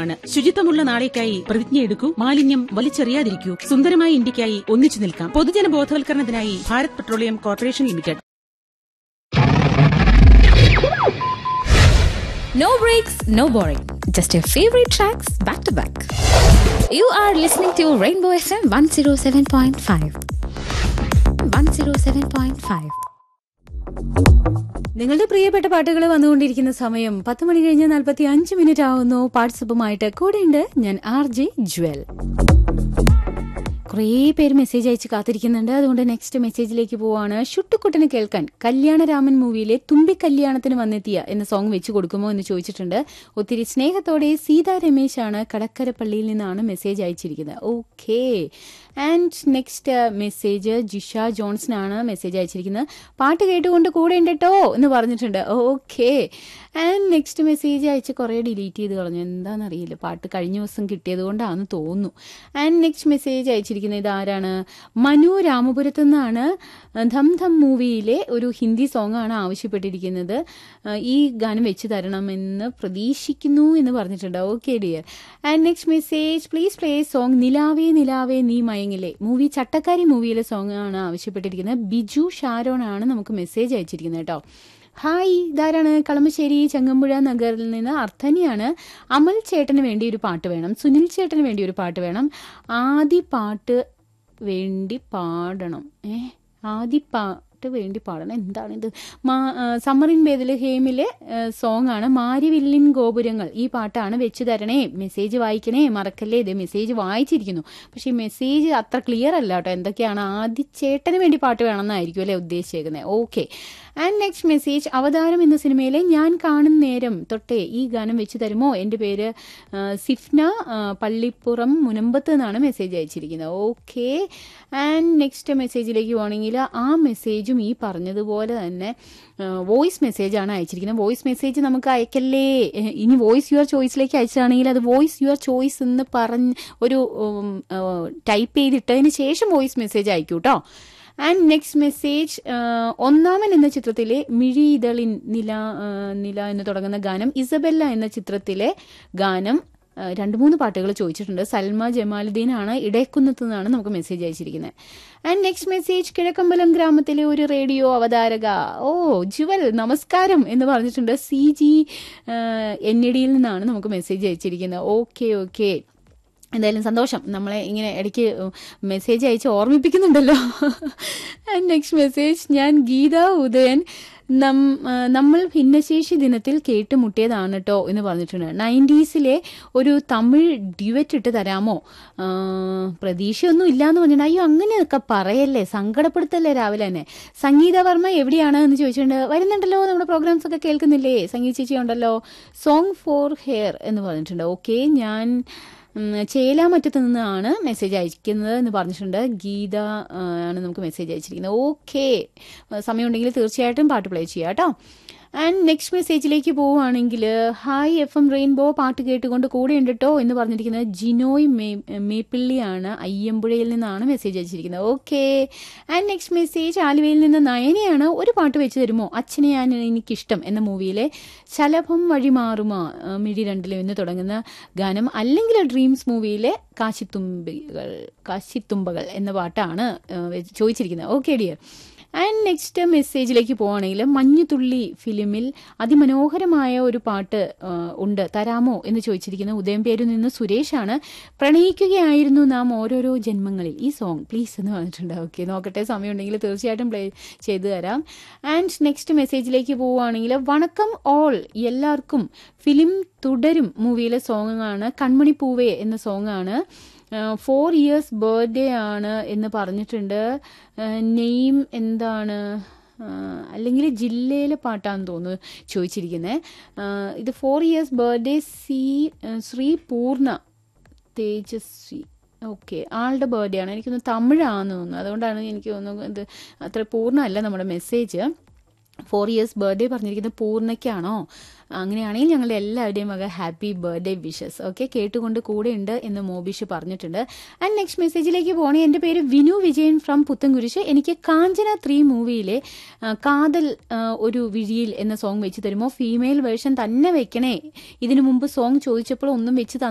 ആവശ്യമാണ് ശുചിത്വമുള്ള നാളേക്കായി പ്രതിജ്ഞയെടുക്കൂ മാലിന്യം വലിച്ചെറിയാതിരിക്കൂ സുന്ദരമായ ഇന്ത്യക്കായി ഒന്നിച്ചു നിൽക്കാം പൊതുജന ബോധവൽക്കരണത്തിനായി Bharat petroleum corporation limited No breaks, no boring. Just your favorite tracks back to back. You are listening to Rainbow FM 107.5. 107.5. നിങ്ങളുടെ പ്രിയപ്പെട്ട പാട്ടുകൾ വന്നുകൊണ്ടിരിക്കുന്ന സമയം പത്ത് മണി കഴിഞ്ഞ് നാൽപ്പത്തി അഞ്ച് മിനിറ്റ് ആവുന്നു പാർട്ടിസിപ്പുമായിട്ട് കൂടെയുണ്ട് ഞാൻ ആർ ജെ ജ്വൽ കുറേ പേര് മെസ്സേജ് അയച്ച് കാത്തിരിക്കുന്നുണ്ട് അതുകൊണ്ട് നെക്സ്റ്റ് മെസ്സേജിലേക്ക് പോവാണ് ഷുട്ടുക്കുട്ടന് കേൾക്കാൻ കല്യാണരാമൻ മൂവിയിലെ തുമ്പി കല്യാണത്തിന് വന്നെത്തിയ എന്ന സോങ് വെച്ച് കൊടുക്കുമോ എന്ന് ചോദിച്ചിട്ടുണ്ട് ഒത്തിരി സ്നേഹത്തോടെ സീതാ രമേശ് ആണ് കടക്കരപ്പള്ളിയിൽ നിന്നാണ് മെസ്സേജ് അയച്ചിരിക്കുന്നത് okay and next message Jisha Johnson ആണ് മെസ്സേജ് അയച്ചിരിക്കുന്നത് പാട്ട് കേട്ടുകൊണ്ട് കൂടെ ഉണ്ട് കേട്ടോ എന്ന് പറഞ്ഞിട്ടുണ്ട് ഓക്കേ ആൻഡ് നെക്സ്റ്റ് മെസ്സേജ് അയച്ച് കുറേ ഡിലീറ്റ് ചെയ്ത് കളഞ്ഞു എന്താണെന്നറിയില്ല പാട്ട് കഴിഞ്ഞ ദിവസം കിട്ടിയത് കൊണ്ടാണെന്ന് തോന്നുന്നു ആൻഡ് നെക്സ്റ്റ് മെസ്സേജ് അയച്ചിരിക്കുന്നത് ഇതാരാണ് മനു രാമപുരത്ത് നിന്നാണ് ധം ധം മൂവിയിലെ ഒരു ഹിന്ദി സോങ് ആണ് ആവശ്യപ്പെട്ടിരിക്കുന്നത് ഈ ഗാനം വെച്ച് തരണമെന്ന് പ്രതീക്ഷിക്കുന്നു എന്ന് പറഞ്ഞിട്ടുണ്ട് okay dear and next message please play song നിലാവേ നിലാവേ നീ മയങ്ങിലെ മൂവി ചട്ടക്കാരി മൂവിയിലെ സോങ് ആണ് ആവശ്യപ്പെട്ടിരിക്കുന്നത് ബിജു ഷാരോൺ ആണ് നമുക്ക് മെസ്സേജ് അയച്ചിരിക്കുന്നത് കേട്ടോ ഹായ് ഇതാരാണ് കളമശ്ശേരി ചെങ്ങമ്പുഴ നഗറിൽ നിന്ന് അർത്ഥനിയാണ് അമൽ ചേട്ടന് വേണ്ടി ഒരു പാട്ട് വേണം സുനിൽ ചേട്ടന് വേണ്ടി ഒരു പാട്ട് വേണം ആദ്യ പാട്ട് വേണ്ടി പാടണം ഏ ആദ്യ പാട്ട് വേണ്ടി പാടണം എന്താണിത് മാ സമ്മർ ഇൻ ബേദിൽ ഹേമിലെ സോങ് ആണ് മാരിവില്ലിൻ ഗോപുരങ്ങൾ ഈ പാട്ടാണ് വെച്ച് തരണേ മെസ്സേജ് വായിക്കണേ മറക്കല്ലേ ഇത് മെസ്സേജ് വായിച്ചിരിക്കുന്നു പക്ഷെ ഈ മെസ്സേജ് അത്ര ക്ലിയർ അല്ല കേട്ടോ എന്തൊക്കെയാണ് ആദ്യ ചേട്ടന് വേണ്ടി പാട്ട് വേണമെന്നായിരിക്കും അല്ലേ ഉദ്ദേശിച്ചേക്കുന്നത് ഓക്കെ ആൻഡ് നെക്സ്റ്റ് മെസ്സേജ് അവതാരം എന്ന സിനിമയിലെ ഞാൻ കാണും നേരം തൊട്ടേ ഈ ഗാനം വെച്ച് തരുമോ എൻ്റെ പേര് സിഫ്ന പള്ളിപ്പുറം മുനമ്പത്ത് നിന്നാണ് മെസ്സേജ് അയച്ചിരിക്കുന്നത് ഓക്കെ ആൻഡ് നെക്സ്റ്റ് മെസ്സേജിലേക്ക് പോകണമെങ്കിൽ ആ മെസ്സേജും ഈ പറഞ്ഞതുപോലെ തന്നെ വോയിസ് മെസ്സേജാണ് അയച്ചിരിക്കുന്നത് വോയിസ് മെസ്സേജ് നമുക്ക് അയക്കല്ലേ ഇനി വോയിസ് യുവർ ചോയ്സിലേക്ക് അയച്ചതാണെങ്കിൽ അത് വോയിസ് യുവർ ചോയ്സ് എന്ന് പറഞ്ഞ് ഒരു ടൈപ്പ് ചെയ്തിട്ടതിന് ശേഷം വോയിസ് മെസ്സേജ് അയക്കൂ കേട്ടോ ആൻഡ് നെക്സ്റ്റ് മെസ്സേജ് ഒന്നാമൻ എന്ന ചിത്രത്തിലെ മിഴി ഇതളിൻ നില നില എന്ന് തുടങ്ങുന്ന ഗാനം ഇസബെല്ല എന്ന ചിത്രത്തിലെ ഗാനം രണ്ട് മൂന്ന് പാട്ടുകൾ ചോദിച്ചിട്ടുണ്ട് സൽമ ജമാലുദ്ദീൻ ആണ് ഇടയക്കുന്നത്ത് നിന്നാണ് നമുക്ക് മെസ്സേജ് അയച്ചിരിക്കുന്നത് ആൻഡ് നെക്സ്റ്റ് മെസ്സേജ് കിഴക്കമ്പലം ഗ്രാമത്തിലെ ഒരു റേഡിയോ അവതാരക ഓ ജുവൽ നമസ്കാരം എന്ന് പറഞ്ഞിട്ടുണ്ട് സി ജി എൻ ഇ ഡിയിൽ നിന്നാണ് നമുക്ക് മെസ്സേജ് അയച്ചിരിക്കുന്നത് ഓക്കെ ഓക്കെ എന്തായാലും സന്തോഷം നമ്മളെ ഇങ്ങനെ ഇടയ്ക്ക് മെസ്സേജ് അയച്ച് ഓർമ്മിപ്പിക്കുന്നുണ്ടല്ലോ നെക്സ്റ്റ് മെസ്സേജ് ഞാൻ ഗീത ഉദയൻ നം നമ്മൾ ഭിന്നശേഷി ദിനത്തിൽ കേട്ടുമുട്ടിയതാണ് കേട്ടോ എന്ന് പറഞ്ഞിട്ടുണ്ട് നയൻറ്റീസിലെ ഒരു തമിഴ് ഡ്യുവറ്റ് ഇട്ട് തരാമോ പ്രതീക്ഷയൊന്നും ഇല്ലാന്ന് പറഞ്ഞിട്ടുണ്ട് അയ്യോ അങ്ങനെയൊക്കെ പറയല്ലേ സങ്കടപ്പെടുത്തല്ലേ രാവിലെ തന്നെ സംഗീത വർമ്മ എവിടെയാണ് എന്ന് ചോദിച്ചിട്ടുണ്ട് വരുന്നുണ്ടല്ലോ നമ്മുടെ പ്രോഗ്രാംസ് ഒക്കെ കേൾക്കുന്നില്ലേ സംഗീത ചേച്ചി ഉണ്ടല്ലോ സോങ് ഫോർ ഹെയർ എന്ന് പറഞ്ഞിട്ടുണ്ട് ഓക്കെ ഞാൻ ചേലാമറ്റത്ത് നിന്നാണ് മെസ്സേജ് അയക്കുന്നത് എന്ന് പറഞ്ഞിട്ടുണ്ട് ഗീത ആണ് നമുക്ക് മെസ്സേജ് അയച്ചിരിക്കുന്നത് ഓക്കെ സമയമുണ്ടെങ്കിൽ തീർച്ചയായിട്ടും പാട്ട് പ്ലേ ചെയ്യാം കേട്ടോ ആൻഡ് നെക്സ്റ്റ് മെസ്സേജിലേക്ക് പോവുകയാണെങ്കിൽ ഹായ് എഫ് എം റെയിൻബോ പാട്ട് കേട്ടുകൊണ്ട് കൂടെ ഉണ്ട് കേട്ടോ എന്ന് പറഞ്ഞിരിക്കുന്നത് ജിനോയ് മേ മേപ്പിള്ളിയാണ് അയ്യമ്പുഴയിൽ നിന്നാണ് മെസ്സേജ് അയച്ചിരിക്കുന്നത് ഓക്കെ ആൻഡ് നെക്സ്റ്റ് മെസ്സേജ് ആലുവയിൽ നിന്ന് നയനയാണ് ഒരു പാട്ട് വെച്ച് തരുമോ അച്ഛനെയാണ് എനിക്കിഷ്ടം എന്ന മൂവിയിലെ ശലഭം വഴി മാറുമോ മിഴി രണ്ടിലും എന്ന് തുടങ്ങുന്ന ഗാനം അല്ലെങ്കിൽ ഡ്രീംസ് മൂവിയിലെ കാശിത്തുമ്പികൾ കാശിത്തുമ്പകൾ എന്ന പാട്ടാണ് ചോദിച്ചിരിക്കുന്നത് ഓക്കെ ഡിയർ ആൻഡ് നെക്സ്റ്റ് മെസ്സേജിലേക്ക് പോവുകയാണെങ്കിൽ മഞ്ഞുതുള്ളി ഫിലിമിൽ അതിമനോഹരമായ ഒരു പാട്ട് ഉണ്ട് തരാമോ എന്ന് ചോദിച്ചിരിക്കുന്ന ഉദയംപേരിൽ നിന്ന് സുരേഷാണ് പ്രണയിക്കുകയായിരുന്നു നാം ഓരോരോ ജന്മങ്ങളിൽ ഈ സോങ് പ്ലീസ് എന്ന് പറഞ്ഞിട്ടുണ്ട് ഓക്കെ നോക്കട്ടെ സമയമുണ്ടെങ്കിൽ തീർച്ചയായിട്ടും പ്ലേ ചെയ്തു തരാം ആൻഡ് നെക്സ്റ്റ് മെസ്സേജിലേക്ക് പോവുകയാണെങ്കിൽ വണക്കം ഓൾ എല്ലാവർക്കും ഫിലിം തുടരും മൂവിയിലെ സോങ് ആണ് കൺമണി പൂവേ എന്ന സോങ് ആണ് ഫോർ ഇയേഴ്സ് ബർത്ത്ഡേ ആണ് എന്ന് പറഞ്ഞിട്ടുണ്ട് നെയിം എന്താണ് അല്ലെങ്കിൽ ജില്ലയിലെ പാട്ടാന്ന് തോന്നുന്നു ചോദിച്ചിരിക്കുന്നത് ഇത് ഫോർ ഇയേഴ്സ് ബർത്ത്ഡേ സി ശ്രീ പൂർണ്ണ തേജസ്വി ഓക്കെ ആളുടെ ബർത്ത്ഡേ ആണ് എനിക്കൊന്ന് തമിഴാന്ന് തോന്നുന്നു അതുകൊണ്ടാണ് എനിക്ക് തോന്നുന്നു ഇത് അത്ര പൂർണ്ണമല്ല നമ്മുടെ മെസ്സേജ് ഫോർ ഇയേഴ്സ് ബർത്ത്ഡേ പറഞ്ഞിരിക്കുന്നത് പൂർണ്ണയ്ക്കാണോ അങ്ങനെയാണെങ്കിൽ ഞങ്ങളുടെ എല്ലാവരുടെയും വക ഹാപ്പി ബർത്ത്ഡേ വിഷസ് ഓക്കെ കേട്ടുകൊണ്ട് കൂടെ ഉണ്ട് എന്ന് മോബിഷ് പറഞ്ഞിട്ടുണ്ട് ആൻഡ് നെക്സ്റ്റ് മെസ്സേജിലേക്ക് പോകണേ എൻ്റെ പേര് വിനു വിജയൻ ഫ്രം പുത്തൻകുരിശ് എനിക്ക് കാഞ്ചന ത്രീ മൂവിയിലെ കാതൽ ഒരു വിഴിയിൽ എന്ന സോങ് വെച്ച് തരുമോ ഫീമെയിൽ വേർഷൻ തന്നെ വെക്കണേ ഇതിനു മുമ്പ് സോങ് ചോദിച്ചപ്പോൾ ഒന്നും വെച്ച്